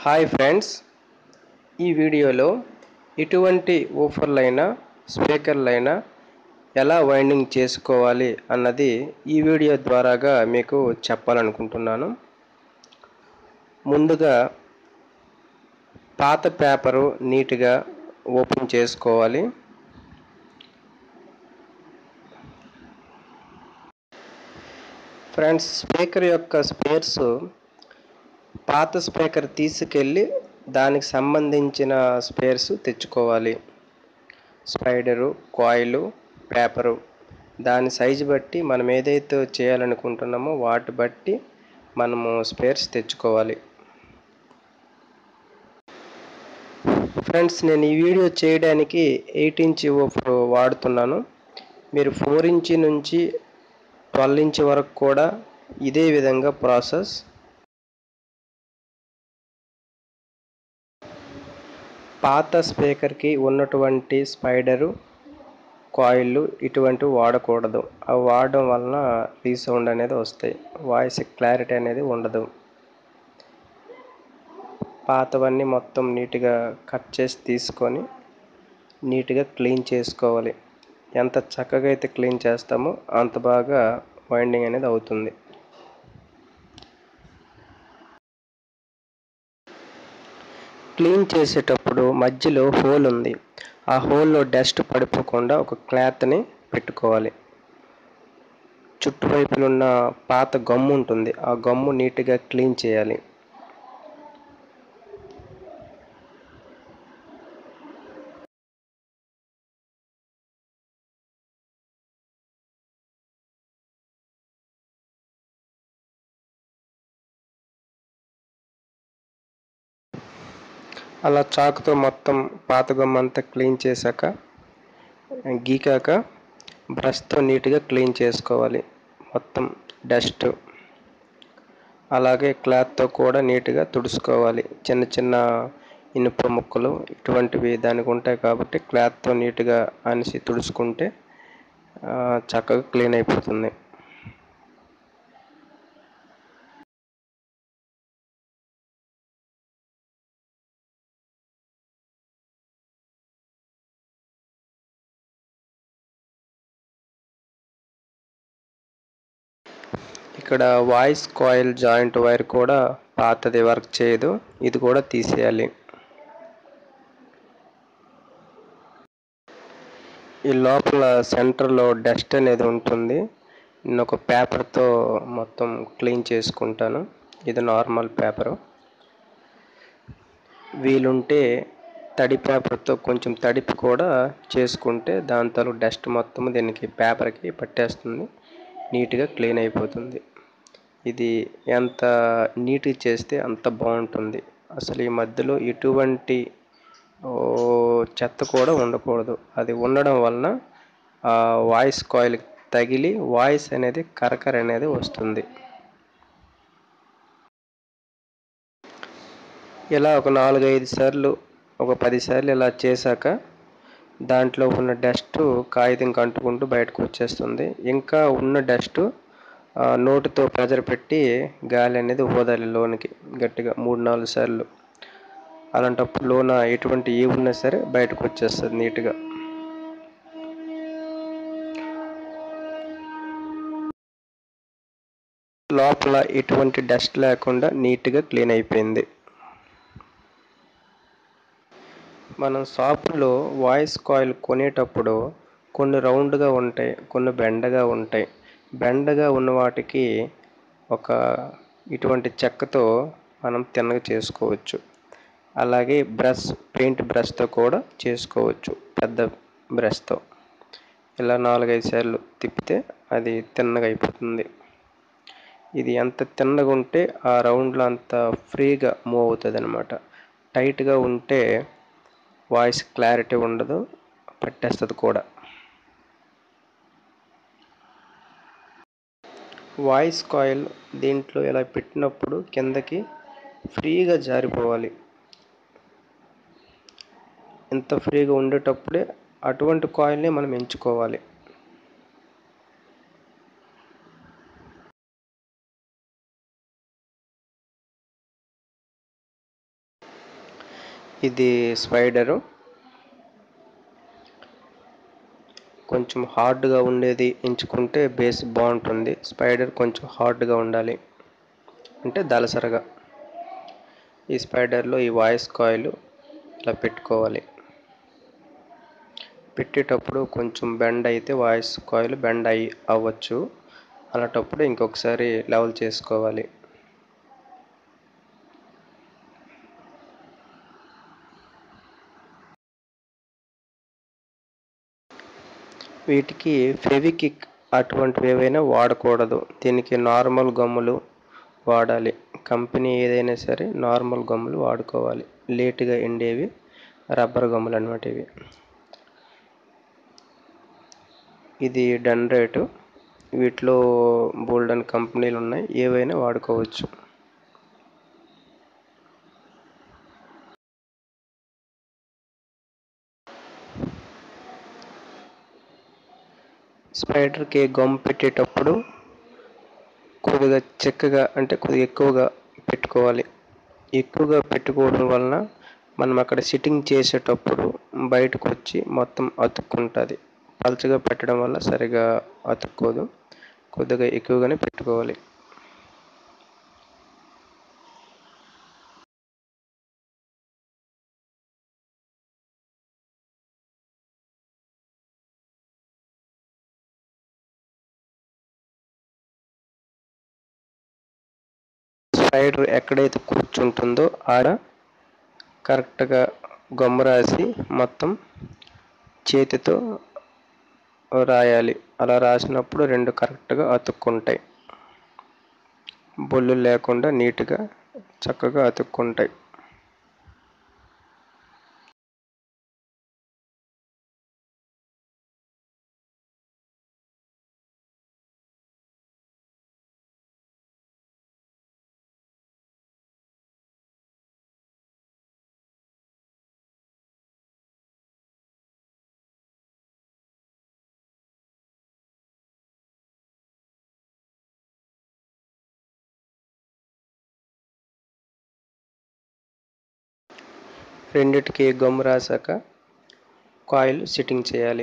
hi friends ఈ వీడియోలో ఎటువంటి ఊఫర్లైనా స్పీకర్లైనా ఎలా వైండింగ్ చేసుకోవాలి అన్నది ఈ వీడియో ద్వారాగా మీకు చెప్పాలనుకుంటున్నాను ముందుగా పాత పేపరు నీట్గా ఓపెన్ చేసుకోవాలి ఫ్రెండ్స్ స్పీకర్ యొక్క స్పేర్స్ పాత స్పీకర్ తీసుకెళ్ళి దానికి సంబంధించిన స్పేర్స్ తెచ్చుకోవాలి స్పైడరు కాయిలు పేపరు దాని సైజు బట్టి మనం ఏదైతే చేయాలనుకుంటున్నామో వాటి బట్టి మనము స్పేర్స్ తెచ్చుకోవాలి ఫ్రెండ్స్ నేను ఈ వీడియో చేయడానికి ఎయిట్ ఇంచ్ వాడుతున్నాను మీరు ఫోర్ ఇంచ్ నుంచి ట్వెల్వ్ ఇంచ్ వరకు కూడా ఇదే విధంగా ప్రాసెస్ పాత స్పీకర్కి ఉన్నటువంటి స్పైడరు కాయిల్ ఇటువంటివి వాడకూడదు అవి వాడడం వలన రీసౌండ్ అనేది వస్తాయి వాయిస్ క్లారిటీ అనేది ఉండదు పాతవన్నీ మొత్తం నీట్గా కట్ చేసి తీసుకొని నీట్గా క్లీన్ చేసుకోవాలి ఎంత చక్కగా అయితే క్లీన్ చేస్తామో అంత బాగా వైండింగ్ అనేది అవుతుంది క్లీన్ చేసేటప్పుడు మధ్యలో హోల్ ఉంది ఆ హోల్లో డస్ట్ పడిపోకుండా ఒక క్లాత్ని పెట్టుకోవాలి చుట్టువైపున ఉన్న పాత గమ్ము ఉంటుంది ఆ గమ్ము నీట్గా క్లీన్ చేయాలి అలా చాకుతో మొత్తం పాత గమ్మంతా క్లీన్ చేశాక గీకాక బ్రష్తో నీట్గా క్లీన్ చేసుకోవాలి మొత్తం డస్ట్ అలాగే క్లాత్తో కూడా నీట్గా తుడుచుకోవాలి చిన్న చిన్న ఇనుప ముక్కలు ఇటువంటివి దానికి ఉంటాయి కాబట్టి క్లాత్తో నీట్గా అనిసి తుడుచుకుంటే చక్కగా క్లీన్ అయిపోతుంది ఇక్కడ వాయిస్ కాయిల్ జాయింట్ వైర్ కూడా పాతది వర్క్ చేయదు ఇది కూడా తీసేయాలి ఈ లోపల సెంటర్లో డస్ట్ అనేది ఉంటుంది నేను ఒక పేపర్తో మొత్తం క్లీన్ చేసుకుంటాను ఇది నార్మల్ పేపరు వీలుంటే తడి పేపర్తో కొంచెం తడిపి కూడా చేసుకుంటే దాంతో డస్ట్ మొత్తం దీనికి పేపర్కి పట్టేస్తుంది నీట్గా క్లీన్ అయిపోతుంది ఇది ఎంత నీట్గా చేస్తే అంత బాగుంటుంది అసలు ఈ మధ్యలో ఎటువంటి చెత్త కూడా ఉండకూడదు అది ఉండడం వలన వాయిస్ కాయిల్ తగిలి వాయిస్ అనేది కరకర అనేది వస్తుంది ఇలా ఒక నాలుగైదు సార్లు ఒక పది సార్లు ఇలా చేశాక దాంట్లో ఉన్న డస్ట్ కాగితం కంటుకుంటూ బయటకు వచ్చేస్తుంది ఇంకా ఉన్న డస్ట్ నోటితో ప్రెజర్ పెట్టి గాలి అనేది ఊదాలి లోనికి గట్టిగా మూడు నాలుగు సార్లు అలాంటప్పుడు లోన ఎటువంటి ఏ ఉన్నా సరే బయటకు వచ్చేస్తుంది నీట్గా లోపల ఎటువంటి డస్ట్ లేకుండా నీట్గా క్లీన్ అయిపోయింది మనం షాపులో వాయిస్ కాయిల్ కొనేటప్పుడు కొన్ని రౌండ్గా ఉంటాయి కొన్ని బెండగా ఉంటాయి బెండగా ఉన్న వాటికి ఒక ఇటువంటి చెక్కతో మనం తిన్నగా చేసుకోవచ్చు అలాగే బ్రష్ పెయింట్ బ్రష్తో కూడా చేసుకోవచ్చు పెద్ద బ్రష్తో ఇలా నాలుగైదు సార్లు తిప్పితే అది తిన్నగా అయిపోతుంది ఇది ఎంత తిన్నగా ఉంటే ఆ రౌండ్లో అంత ఫ్రీగా మూవ్ అవుతుంది అనమాట టైట్గా ఉంటే వాయిస్ క్లారిటీ ఉండదు పట్టేస్తుంది కూడా వాయిస్ కాయిల్ దీంట్లో ఇలా పెట్టినప్పుడు కిందకి ఫ్రీగా జారిపోవాలి ఇంత ఫ్రీగా ఉండేటప్పుడే అటువంటి కాయిల్ని మనం ఎంచుకోవాలి ఇది స్పైడరు కొంచెం హార్డ్గా ఉండేది ఎంచుకుంటే బేస్ బాగుంటుంది స్పైడర్ కొంచెం హార్డ్గా ఉండాలి అంటే దలసరగా ఈ స్పైడర్లో ఈ వాయిస్ కాయిల్ ఇలా పెట్టుకోవాలి పెట్టేటప్పుడు కొంచెం బెండ్ అయితే వాయిస్ కాయిల్ బెండ్ అయ్యి అవ్వచ్చు అలాంటప్పుడు ఇంకొకసారి లెవెల్ చేసుకోవాలి వీటికి ఫెవికిక్ అటువంటివి ఏవైనా వాడకూడదు దీనికి నార్మల్ గమ్ములు వాడాలి కంపెనీ ఏదైనా సరే నార్మల్ గమ్ములు వాడుకోవాలి లేటుగా ఎండేవి రబ్బర్ గమ్ములు అనమాట ఇవి ఇది డన్ రేటు వీటిలో బోల్డన్ కంపెనీలు ఉన్నాయి ఏవైనా వాడుకోవచ్చు స్పైడర్కి గమ్ పెట్టేటప్పుడు కొద్దిగా చిక్కగా అంటే కొద్దిగా ఎక్కువగా పెట్టుకోవాలి ఎక్కువగా పెట్టుకోవడం వలన మనం అక్కడ సిట్టింగ్ చేసేటప్పుడు బయటకు వచ్చి మొత్తం అతుక్కుంటుంది పలుచగా పెట్టడం వల్ల సరిగా అతుక్కోదు కొద్దిగా ఎక్కువగానే పెట్టుకోవాలి స్పైడర్ ఎక్కడైతే కూర్చుంటుందో ఆడ కరెక్ట్గా గమ్ము రాసి మొత్తం చేతితో రాయాలి అలా రాసినప్పుడు రెండు కరెక్ట్గా అతుక్కుంటాయి బొల్లు లేకుండా నీట్గా చక్కగా అతుక్కుంటాయి రెండిటికి గమ్ రాసాక కాయిల్ సిట్టింగ్ చేయాలి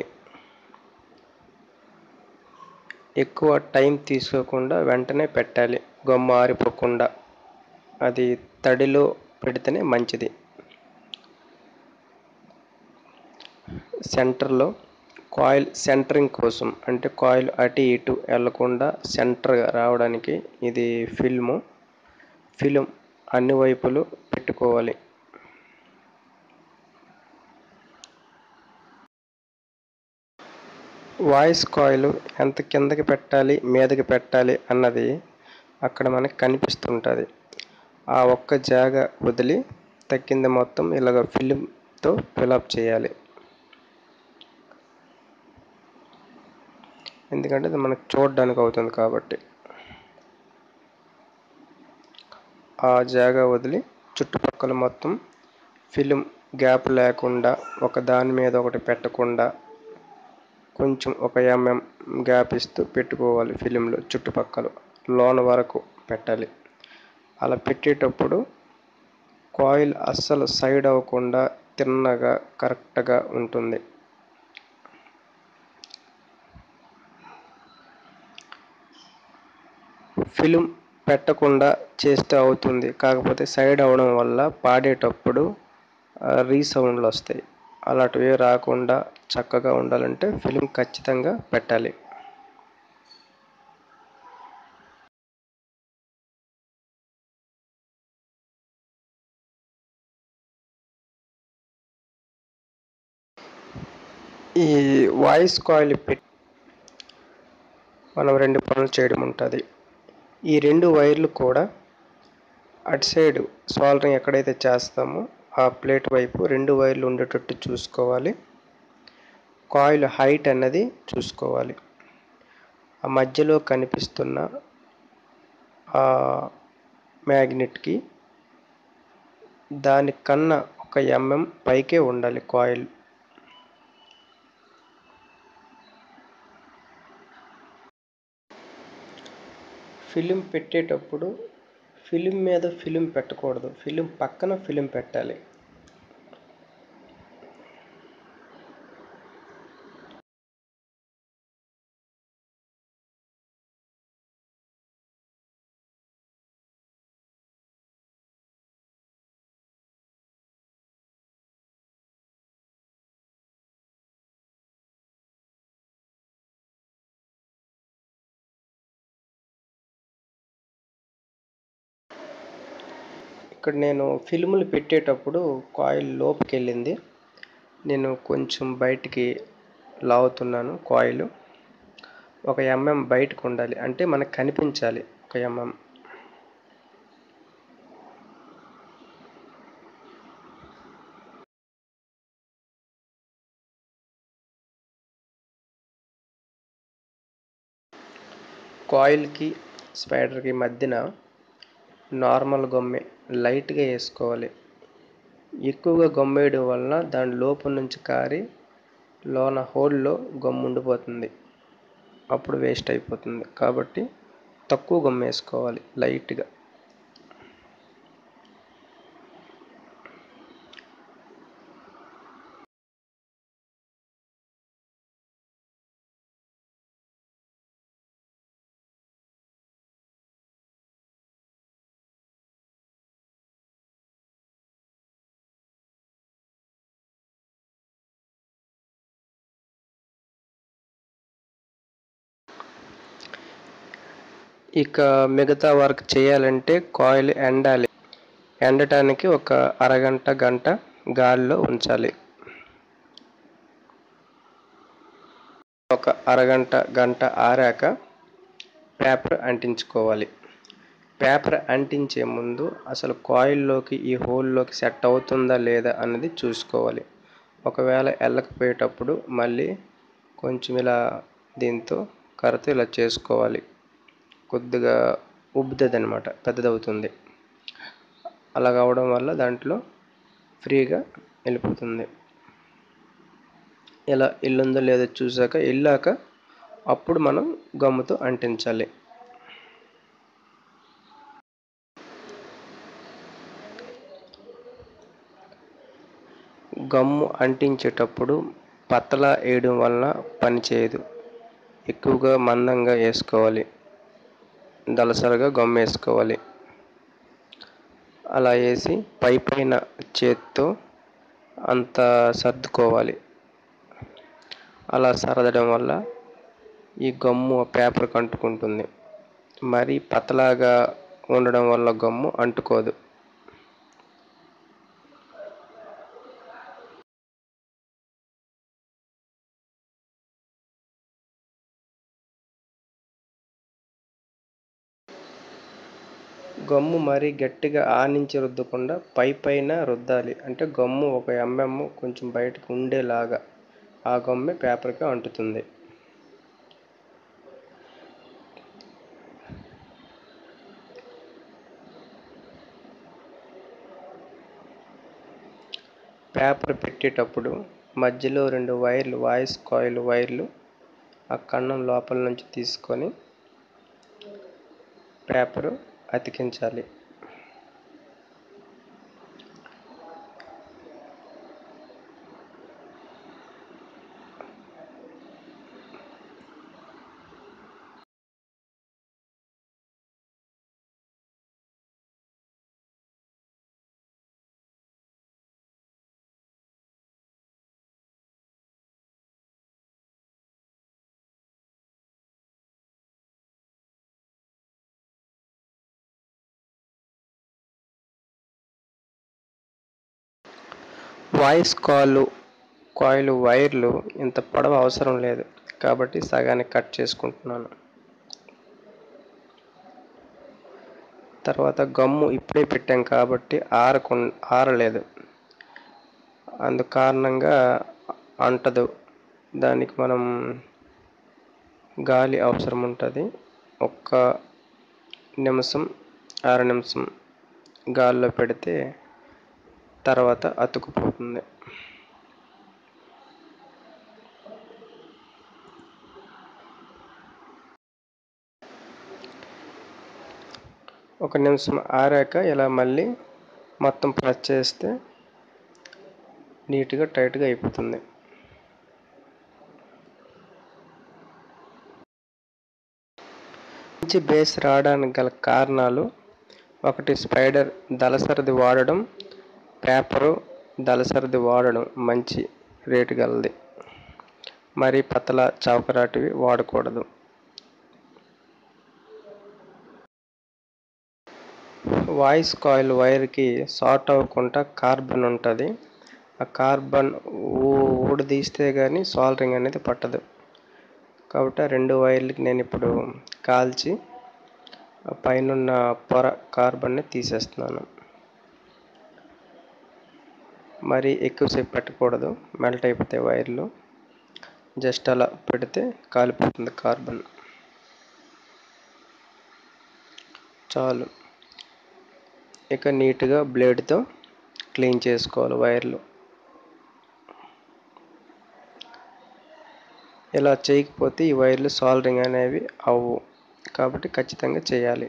ఎక్కువ టైం తీసుకోకుండా వెంటనే పెట్టాలి గమ్ ఆరిపోకుండా అది తడిలో పెడితేనే మంచిది సెంటర్లో కాయిల్ సెంటరింగ్ కోసం అంటే కాయిల్ అటు ఇటు వెళ్లకుండా సెంటర్గా రావడానికి ఇది ఫిల్ము ఫిలిం అన్ని వైపులు పెట్టుకోవాలి వాయిస్ కాయిల్ ఎంత కిందకి పెట్టాలి మీదకి పెట్టాలి అన్నది అక్కడ మనకి కనిపిస్తుంటుంది ఆ ఒక్క జాగా వదిలి తక్కింది మొత్తం ఇలాగ ఫిలింతో ఫిలప్ చేయాలి ఎందుకంటే అది మనకు చూడడానికి అవుతుంది కాబట్టి ఆ జాగా వదిలి చుట్టుపక్కల మొత్తం ఫిలిం గ్యాప్ లేకుండా ఒక దాని మీద ఒకటి పెట్టకుండా కొంచెం ఒక ఎంఎం గ్యాప్ ఇస్తూ పెట్టుకోవాలి ఫిలింలో చుట్టుపక్కల లోన వరకు పెట్టాలి అలా పెట్టేటప్పుడు కాయిల్ అస్సలు సైడ్ అవ్వకుండా తిన్నగా కరెక్ట్గా ఉంటుంది ఫిలిం పెట్టకుండా చేస్తే అవుతుంది కాకపోతే సైడ్ అవడం వల్ల పాడేటప్పుడు రీసౌండ్లు వస్తాయి అలాంటివి రాకుండా చక్కగా ఉండాలంటే ఫిలిం ఖచ్చితంగా పెట్టాలి ఈ వాయిస్ కాయిల్ పెట్టి మనం రెండు పనులు చేయడం ఉంటుంది ఈ రెండు వైర్లు కూడా అటు సైడ్ సాల్డరింగ్ ఎక్కడైతే చేస్తామో ఆ ప్లేట్ వైపు రెండు వైర్లు ఉండేటట్టు చూసుకోవాలి కాయిల్ హైట్ అన్నది చూసుకోవాలి ఆ మధ్యలో కనిపిస్తున్న ఆ మ్యాగ్నెట్కి దానికన్నా ఒక ఎంఎం పైకే ఉండాలి కాయిల్ ఫిలిం పెట్టేటప్పుడు ఫిలిం మీద ఫిలిం పెట్టకూడదు ఫిలిం పక్కన ఫిలిం పెట్టాలి ఇక్కడ నేను ఫిల్ములు పెట్టేటప్పుడు కాయిల్ లోపుకి వెళ్ళింది నేను కొంచెం బయటికి లాగుతున్నాను కాయిల్ ఒక ఎంఎం బయటకు ఉండాలి అంటే మనకు కనిపించాలి ఒక ఎంఎం కాయిల్కి స్పైడర్కి మధ్యన నార్మల్ గమ్మె లైట్గా వేసుకోవాలి ఎక్కువగా గమ్ము వేయడం వలన దాని లోపల నుంచి కారి లోన హోల్లో గమ్ము ఉండిపోతుంది అప్పుడు వేస్ట్ అయిపోతుంది కాబట్టి తక్కువ గమ్ము వేసుకోవాలి లైట్గా ఇక మిగతా వర్క్ చేయాలంటే కాయిల్ ఎండాలి ఎండటానికి ఒక అరగంట గంట గాలిలో ఉంచాలి ఒక అరగంట గంట ఆరాక పేపర్ అంటించుకోవాలి పేపర్ అంటించే ముందు అసలు కాయిల్లోకి ఈ హోల్లోకి సెట్ అవుతుందా లేదా అన్నది చూసుకోవాలి ఒకవేళ వెళ్ళకపోయేటప్పుడు మళ్ళీ కొంచెం ఇలా దీంతో కర్రతో ఇలా చేసుకోవాలి కొద్దిగా ఉబ్బుతుంది అనమాట పెద్దదవుతుంది అలా కావడం వల్ల దాంట్లో ఫ్రీగా వెళ్ళిపోతుంది ఇలా ఇల్లుందో లేదో చూసాక వెళ్ళాక అప్పుడు మనం గమ్ముతో అంటించాలి గమ్ము అంటించేటప్పుడు పతలా వేయడం వలన పనిచేయదు ఎక్కువగా మందంగా వేసుకోవాలి దలసరిగా గమ్ వేసుకోవాలి అలా వేసి పై పైన చేత్తో అంత సర్దుకోవాలి అలా సరదడం వల్ల ఈ గమ్ము పేపర్కి అంటుకుంటుంది మరి పతలాగా ఉండడం వల్ల గమ్ము అంటుకోదు గమ్ము మరీ గట్టిగా ఆనించి రుద్దకుండా పై పైన రుద్దాలి అంటే గమ్ము ఒక ఎంఎం కొంచెం బయటకు ఉండేలాగా ఆ గమ్మే పేపర్కి అంటుతుంది పేపర్ పెట్టేటప్పుడు మధ్యలో రెండు వైర్లు వాయిస్ కాయిల్ వైర్లు ఆ కన్నం లోపల నుంచి తీసుకొని పేపరు అతికించాలి వాయిస్ కాల్ కాయిల్ వైర్లు ఇంత పొడవు అవసరం లేదు కాబట్టి సగానికి కట్ చేసుకుంటున్నాను తర్వాత గమ్ము ఇప్పుడే పెట్టాం కాబట్టి ఆరకు ఆరలేదు అందు కారణంగా అంటదు దానికి మనం గాలి అవసరం ఉంటుంది ఒక్క నిమిషం అర నిమిషం గాల్లో పెడితే తర్వాత అతుకుపోతుంది ఒక నిమిషం ఆరాక ఇలా మళ్ళీ మొత్తం ప్రెస్ చేస్తే నీట్గా టైట్గా అయిపోతుంది మంచి బేస్ రావడానికి గల కారణాలు ఒకటి స్పైడర్ దళసరిది వాడడం పేపరు దళసరిది వాడడం మంచి రేటు గలది మరి పతల చౌకరాటివి వాడకూడదు వాయిస్ కాయిల్ వైర్కి షార్ట్ అవ్వకుండా కార్బన్ ఉంటుంది ఆ కార్బన్ ఊడదీస్తే కానీ సాల్డరింగ్ అనేది పట్టదు కాబట్టి ఆ రెండు వైర్లకి నేను ఇప్పుడు కాల్చి ఆ పైన పొర కార్బన్ని తీసేస్తున్నాను మరి ఎక్కువసేపు పెట్టకూడదు మెల్ట్ అయిపోతాయి వైర్లు జస్ట్ అలా పెడితే కాలిపోతుంది కార్బన్ చాలు ఇక నీట్గా బ్లేడ్తో క్లీన్ చేసుకోవాలి వైర్లు ఇలా చేయకపోతే ఈ వైర్లు సాల్డరింగ్ అనేవి అవ్వు కాబట్టి ఖచ్చితంగా చేయాలి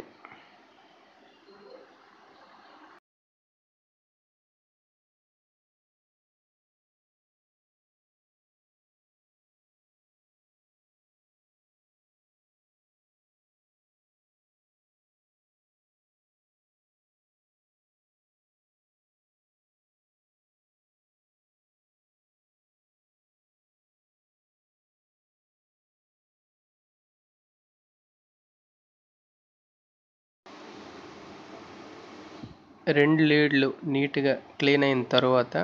రెండు లీడ్లు నీట్గా క్లీన్ అయిన తర్వాత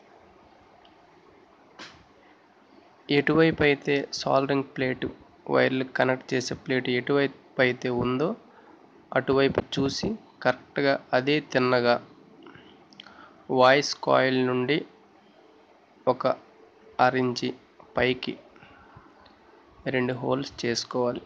ఎటువైపు అయితే సాల్డరింగ్ ప్లేట్ వైర్లు కనెక్ట్ చేసే ప్లేట్ ఎటువైపు అయితే ఉందో అటువైపు చూసి కరెక్ట్గా అదే తిన్నగా వాయిస్ కాయిల్ నుండి ఒక అరించి పైకి రెండు హోల్స్ చేసుకోవాలి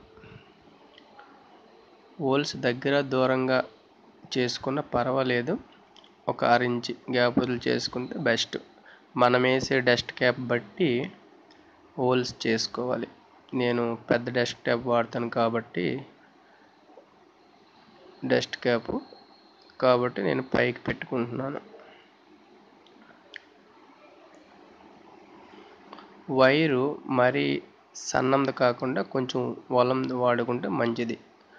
హోల్స్ దగ్గర దూరంగా చేసుకున్న పర్వాలేదు ఒక అరించి గ్యాప్ వదిలి చేసుకుంటే బెస్ట్ మనం వేసే డస్ట్ క్యాప్ బట్టి హోల్స్ చేసుకోవాలి నేను పెద్ద డస్ట్ క్యాప్ వాడతాను కాబట్టి డస్ట్ క్యాప్ కాబట్టి నేను పైకి పెట్టుకుంటున్నాను వైరు మరీ సన్నంది కాకుండా కొంచెం వలంది వాడుకుంటే మంచిది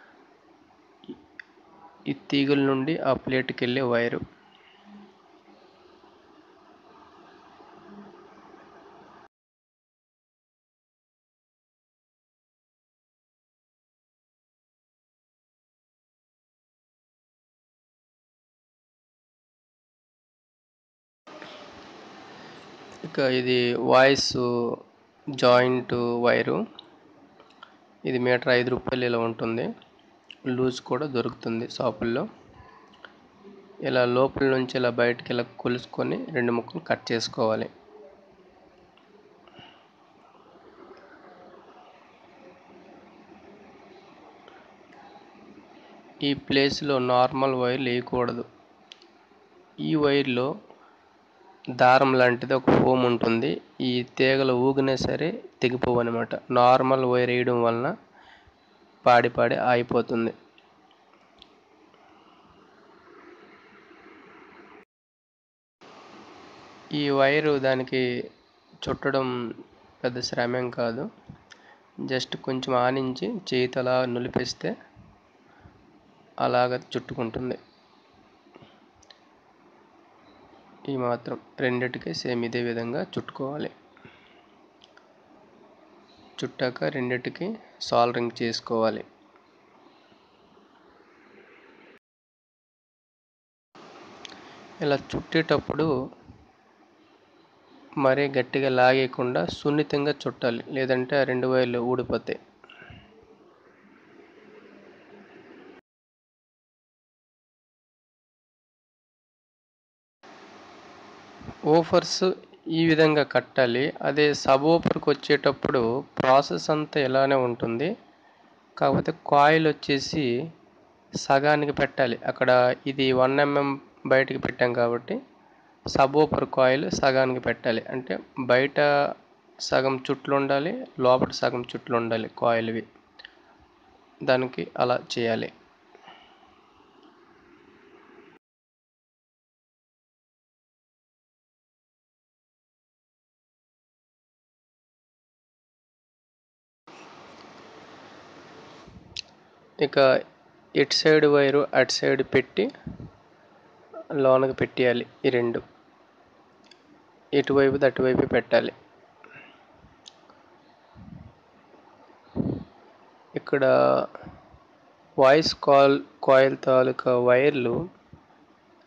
ఈ తీగల నుండి ఆ ప్లేట్కి వెళ్ళే వైరు ఇక ఇది వాయిస్ జాయింట్ వైరు ఇది మీటర్ ఐదు రూపాయలు ఇలా ఉంటుంది లూజ్ కూడా దొరుకుతుంది షాపుల్లో ఇలా లోపల నుంచి ఇలా బయటికి ఇలా కొలుసుకొని రెండు ముక్కలు కట్ చేసుకోవాలి ఈ ప్లేస్లో నార్మల్ వైర్లు వేయకూడదు ఈ వైర్లో దారం లాంటిది ఒక ఫోమ్ ఉంటుంది ఈ తీగలు ఊగినా సరే తెగిపోవు అనమాట నార్మల్ వైర్ వేయడం వలన పాడి పాడి ఆగిపోతుంది ఈ వైరు దానికి చుట్టడం పెద్ద శ్రమేం కాదు జస్ట్ కొంచెం ఆనించి చేతి అలా నులిపిస్తే అలాగ చుట్టుకుంటుంది ఈ మాత్రం రెండిటికి సేమ్ ఇదే విధంగా చుట్టుకోవాలి చుట్టాక రెండిటికి సాల్డరింగ్ చేసుకోవాలి ఇలా చుట్టేటప్పుడు మరీ గట్టిగా లాగేయకుండా సున్నితంగా చుట్టాలి లేదంటే ఆ రెండు వైర్లు ఊడిపోతాయి ఓఫర్స్ ఈ విధంగా కట్టాలి అదే సబ్ ఓఫర్కి వచ్చేటప్పుడు ప్రాసెస్ అంతా ఇలానే ఉంటుంది కాకపోతే కాయిల్ వచ్చేసి సగానికి పెట్టాలి అక్కడ ఇది వన్ ఎంఎం బయటికి పెట్టాం కాబట్టి సబ్ ఓపర్ కాయిల్ సగానికి పెట్టాలి అంటే బయట సగం చుట్లు ఉండాలి లోపల సగం చుట్లు ఉండాలి కాయిల్వి దానికి అలా చేయాలి ఇక ఇటు సైడ్ వైరు అటు సైడ్ పెట్టి లోనకి పెట్టేయాలి ఈ రెండు ఇటువైపు అటువైపు పెట్టాలి ఇక్కడ వాయిస్ కాల్ కాయిల్ తాలూకా వైర్లు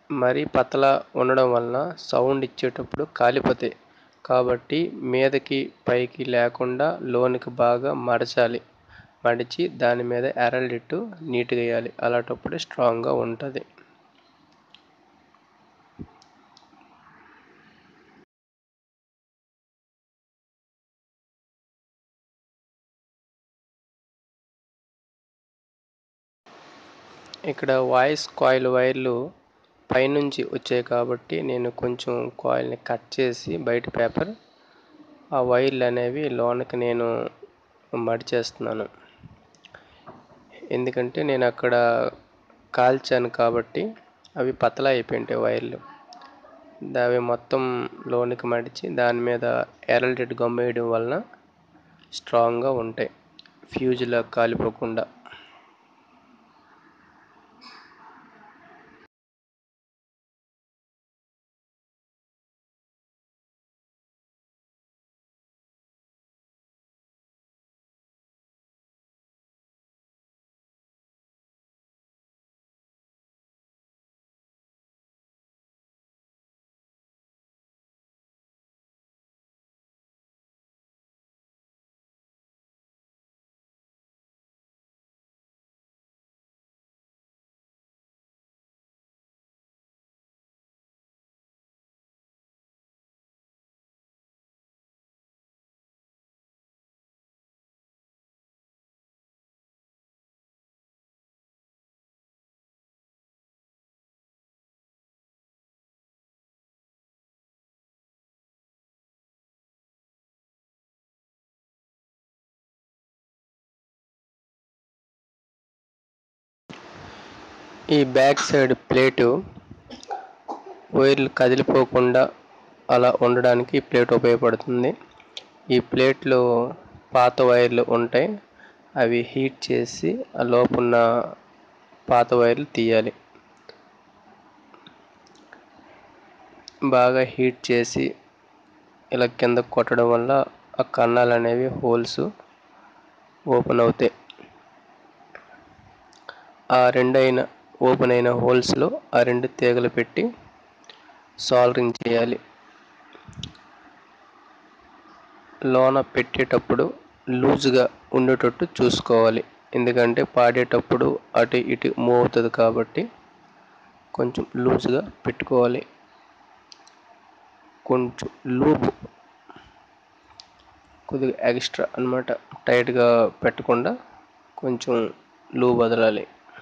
మరీ పతలా ఉండడం వలన సౌండ్ ఇచ్చేటప్పుడు కాలిపోతాయి కాబట్టి మీదకి పైకి లేకుండా లోనికి బాగా మడచాలి మడిచి దాని మీద ఎరలిట్టు నీట్గా వేయాలి అలాంటప్పుడే స్ట్రాంగ్గా ఉంటుంది ఇక్కడ వాయిస్ కాయిల్ వైర్లు పైనుంచి వచ్చాయి కాబట్టి నేను కొంచెం కాయిల్ని కట్ చేసి బయట పేపర్ ఆ వైర్లు అనేవి లోనకి నేను మడిచేస్తున్నాను ఎందుకంటే నేను అక్కడ కాల్చాను కాబట్టి అవి పతలా అయిపోయింటాయి వైర్లు అవి మొత్తం లోనికి మడిచి దాని మీద ఎరల్టెడ్ గమ్ వేయడం వలన స్ట్రాంగ్గా ఉంటాయి ఫ్యూజ్లా కాలిపోకుండా ఈ బ్యాక్ సైడ్ ప్లేటు వైర్లు కదిలిపోకుండా అలా ఉండడానికి ఈ ప్లేట్ ఉపయోగపడుతుంది ఈ ప్లేట్లో పాత వైర్లు ఉంటాయి అవి హీట్ చేసి ఆ లోపున్న పాత వైర్లు తీయాలి బాగా హీట్ చేసి ఇలా కింద కొట్టడం వల్ల ఆ కన్నాలు అనేవి హోల్స్ ఓపెన్ అవుతాయి ఆ రెండు అయిన ఓపెన్ అయిన హోల్స్లో ఆ రెండు తీగలు పెట్టి సాల్డరింగ్ చేయాలి లోన పెట్టేటప్పుడు లూజ్గా ఉండేటట్టు చూసుకోవాలి ఎందుకంటే పాడేటప్పుడు అటు ఇటు మూవ్ అవుతుంది కాబట్టి కొంచెం లూజ్గా పెట్టుకోవాలి కొంచెం లూబ్ కొద్దిగా ఎక్స్ట్రా అనమాట టైట్గా పెట్టకుండా కొంచెం లూబ్ వదలాలి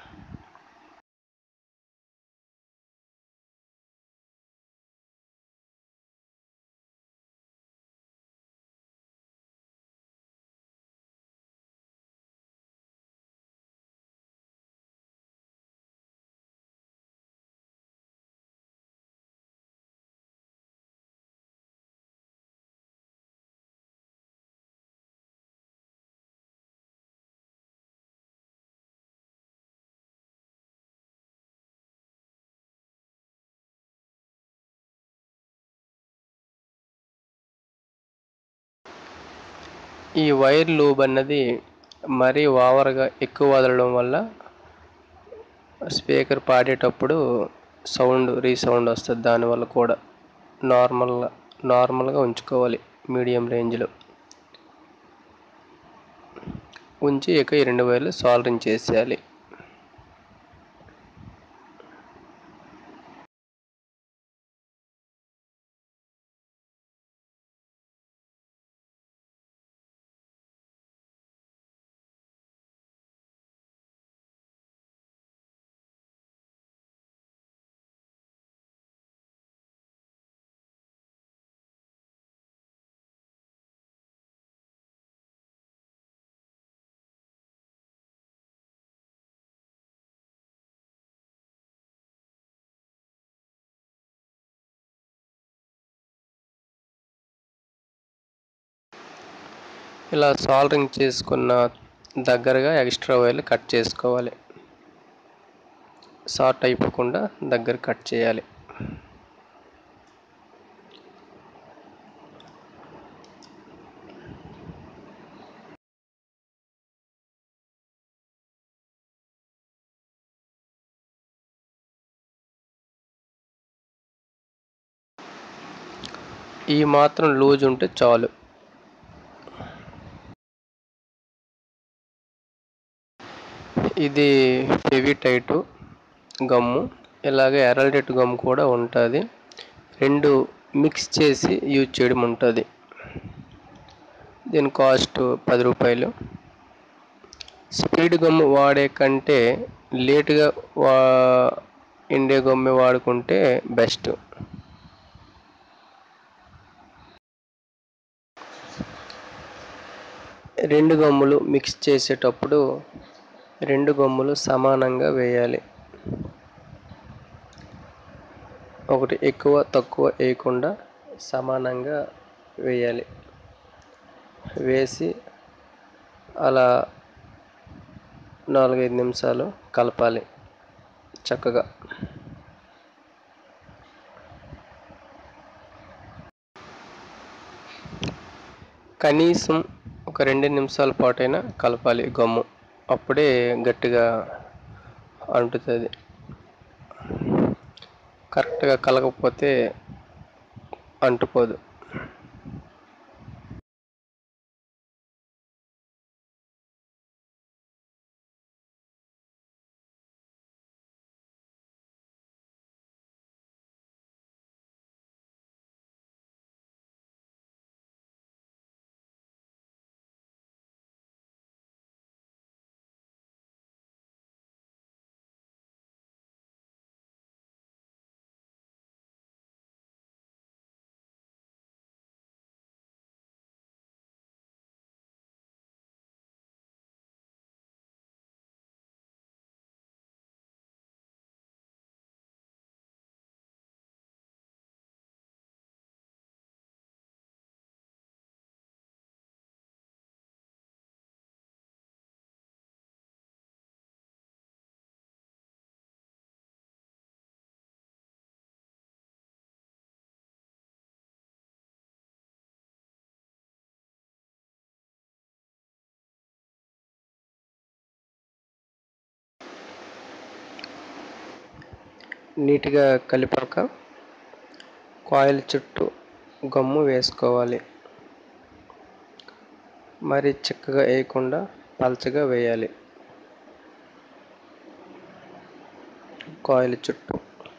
ఈ వైర్ లూబ్ అన్నది మరీ ఓవర్గా ఎక్కువ వదలడం వల్ల స్పీకర్ పాడేటప్పుడు సౌండ్ రీసౌండ్ వస్తుంది దానివల్ల కూడా నార్మల్గా నార్మల్గా ఉంచుకోవాలి మీడియం రేంజ్లో ఉంచి ఇక ఈ రెండు వైర్లు సాల్డరింగ్ చేసేయాలి ఇలా సాల్డరింగ్ చేసుకున్న దగ్గరగా ఎక్స్ట్రా వైర్లు కట్ చేసుకోవాలి షార్ట్ అయిపోకుండా దగ్గర కట్ చేయాలి ఈ మాత్రం లూజ్ ఉంటే చాలు ఇది హెవీ టైటు గమ్ము ఇలాగే ఎరల్డెట్ గమ్ కూడా ఉంటుంది రెండు మిక్స్ చేసి యూజ్ చేయడం ఉంటుంది దీని కాస్ట్ పది రూపాయలు స్పీడ్ గమ్ వాడే కంటే లేటుగా వా ఇండియా గమ్మె వాడుకుంటే బెస్ట్ రెండు గమ్ములు మిక్స్ చేసేటప్పుడు రెండు గమ్ములు సమానంగా వేయాలి ఒకటి ఎక్కువ తక్కువ వేయకుండా సమానంగా వేయాలి వేసి అలా నాలుగైదు నిమిషాలు కలపాలి చక్కగా కనీసం ఒక రెండు నిమిషాల పాటైనా కలపాలి గమ్ము అప్పుడే గట్టిగా అంటుతుంది కరెక్ట్గా కలగకపోతే అంటుకోదు నీట్గా కలిపాక కాయిల్ చుట్టూ గమ్ము వేసుకోవాలి మరి చిక్కగా వేయకుండా పలచగా వేయాలి కాయిల్ చుట్టూ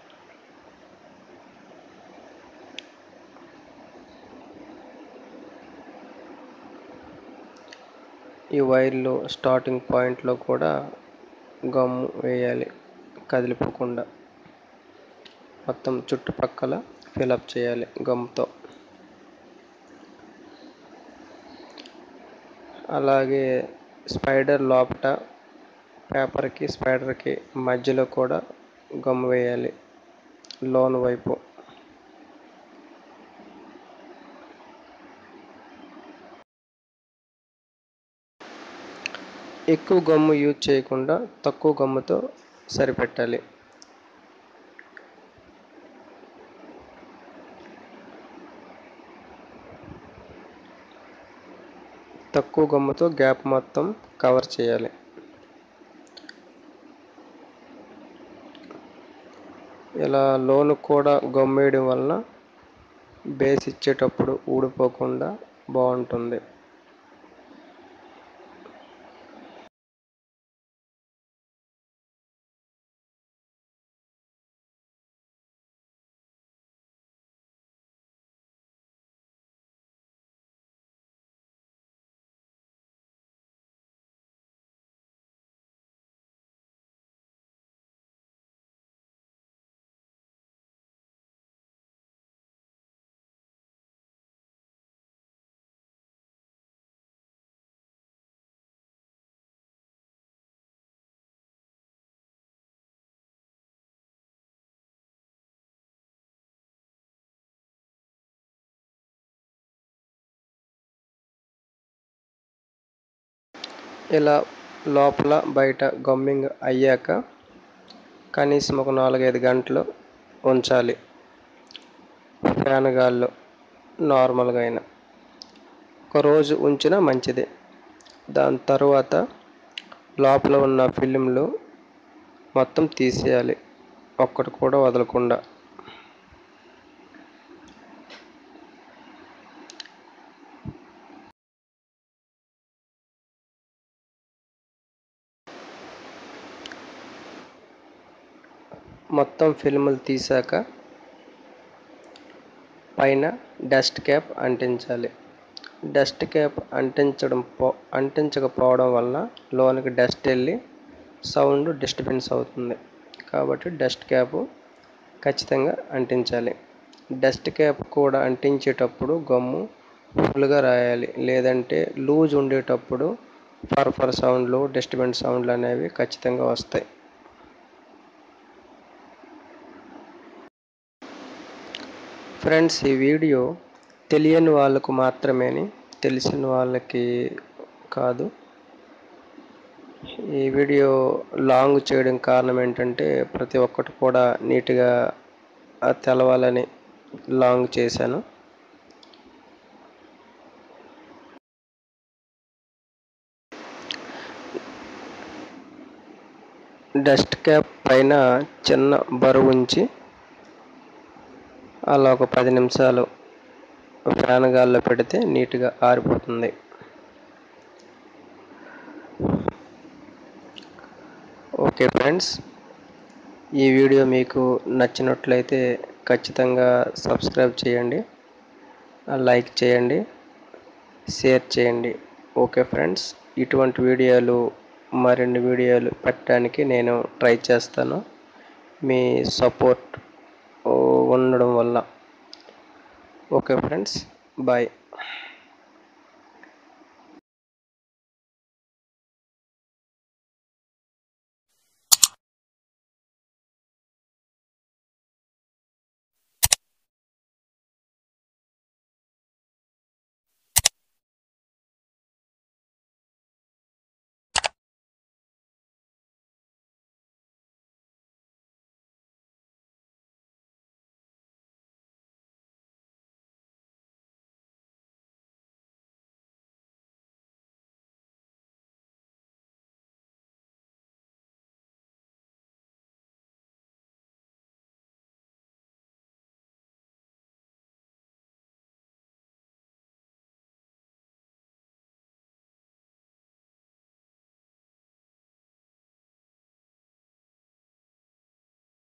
ఈ వైర్లో స్టార్టింగ్ పాయింట్లో కూడా గమ్ము వేయాలి కదిలిపోకుండా మొత్తం చుట్టుపక్కల ఫిలప్ చేయాలి గమ్తో అలాగే స్పైడర్ లోపట పేపర్కి స్పైడర్కి మధ్యలో కూడా గమ్ వేయాలి లోన్ వైపు ఎక్కువ గమ్ము యూజ్ చేయకుండా తక్కువ గమ్ముతో సరిపెట్టాలి తక్కువ గమ్ముతో గ్యాప్ మొత్తం కవర్ చేయాలి ఇలా లోన్ కూడా గమ్మేయడం వలన బేస్ ఇచ్చేటప్పుడు ఊడిపోకుండా బాగుంటుంది ఇలా లోపల బయట గమ్మింగ్ అయ్యాక కనీసం ఒక నాలుగైదు గంటలు ఉంచాలి ఫ్యాన్ గాల్లో నార్మల్గా అయినా ఒక రోజు ఉంచినా మంచిదే దాని తర్వాత లోపల ఉన్న ఫిలింలు మొత్తం తీసేయాలి ఒక్కటి కూడా వదలకుండా మొత్తం ఫిల్ములు తీసాక పైన డస్ట్ క్యాప్ అంటించాలి డస్ట్ క్యాప్ అంటించడం పో అంటించకపోవడం వల్ల లోనికి డస్ట్ వెళ్ళి సౌండ్ డిస్టర్బెన్స్ అవుతుంది కాబట్టి డస్ట్ క్యాప్ ఖచ్చితంగా అంటించాలి డస్ట్ క్యాప్ కూడా అంటించేటప్పుడు గమ్ము ఫుల్గా రాయాలి లేదంటే లూజ్ ఉండేటప్పుడు ఫర్ సౌండ్లు డిస్టర్బెన్స్ సౌండ్లు అనేవి ఖచ్చితంగా వస్తాయి ఫ్రెండ్స్ ఈ వీడియో తెలియని వాళ్ళకు మాత్రమేని తెలిసిన వాళ్ళకి కాదు ఈ వీడియో లాంగ్ చేయడం కారణం ఏంటంటే ప్రతి ఒక్కటి కూడా నీట్గా తెలవాలని లాంగ్ చేశాను డస్ట్ క్యాప్ పైన చిన్న బరువు ఉంచి అలా ఒక పది నిమిషాలు ఫ్యాన్ గాల్లో పెడితే నీట్గా ఆరిపోతుంది ఓకే ఫ్రెండ్స్ ఈ వీడియో మీకు నచ్చినట్లయితే ఖచ్చితంగా సబ్స్క్రైబ్ చేయండి లైక్ చేయండి షేర్ చేయండి ఓకే ఫ్రెండ్స్ ఇటువంటి వీడియోలు మరిన్ని వీడియోలు పెట్టడానికి నేను ట్రై చేస్తాను మీ సపోర్ట్ ఉండడం వల్ల ఓకే ఫ్రెండ్స్ బాయ్